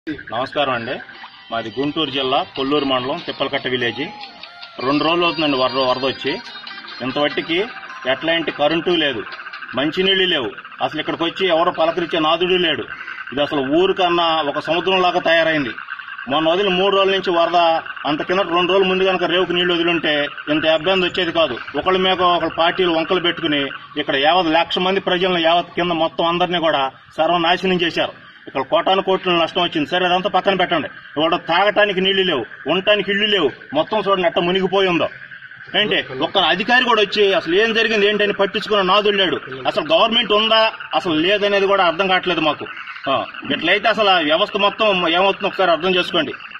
నమస్కారం అండి మాది గుంటూరు జిల్లా కొల్లూరు మండలం తిప్పలకట్ట విలేజ్ రెండు రోజులు అవుతుందండి వరద వరద వచ్చి ఇంతవట్టికి ఎట్లాంటి కరెంటు లేదు మంచినీళ్ళు లేవు అసలు ఇక్కడికి వచ్చి ఎవరు పలకరించే నాదుడు లేడు ఇది అసలు ఊరికన్నా ఒక సముద్రంలాగా తయారైంది మొన్న వదిలి మూడు రోజుల నుంచి వరద అంత కింద రెండు రోజుల ముందు కనుక రేవుకు నీళ్లు వదిలింటే ఇంత ఇబ్బంది వచ్చేది కాదు ఒకళ్ళ మీద ఒకళ్ళ పార్టీలు వంకలు పెట్టుకుని ఇక్కడ యావత్ లక్ష మంది ప్రజలను యావత్ కింద మొత్తం అందరినీ కూడా సర్వనాశనం చేశారు ఇక్కడ కోటాను కోట్ల నష్టం వచ్చింది సరే అదంతా పక్కన పెట్టండి ఇవాళ తాగటానికి నీళ్లు లేవు ఉండటానికి ఇళ్లు లేవు మొత్తం చూడండి ఎట్ట మునిగిపోయి ఉందో ఏంటి ఒక్క అధికారి కూడా వచ్చి అసలు ఏం జరిగింది ఏంటని పట్టించుకున్న నాదుడు లేడు అసలు గవర్నమెంట్ ఉందా అసలు లేదనేది కూడా అర్థం కావట్లేదు మాకు ఆ, ఇట్లయితే అసలు ఆ వ్యవస్థ మొత్తం ఏమవుతుందో ఒకసారి అర్థం చేసుకోండి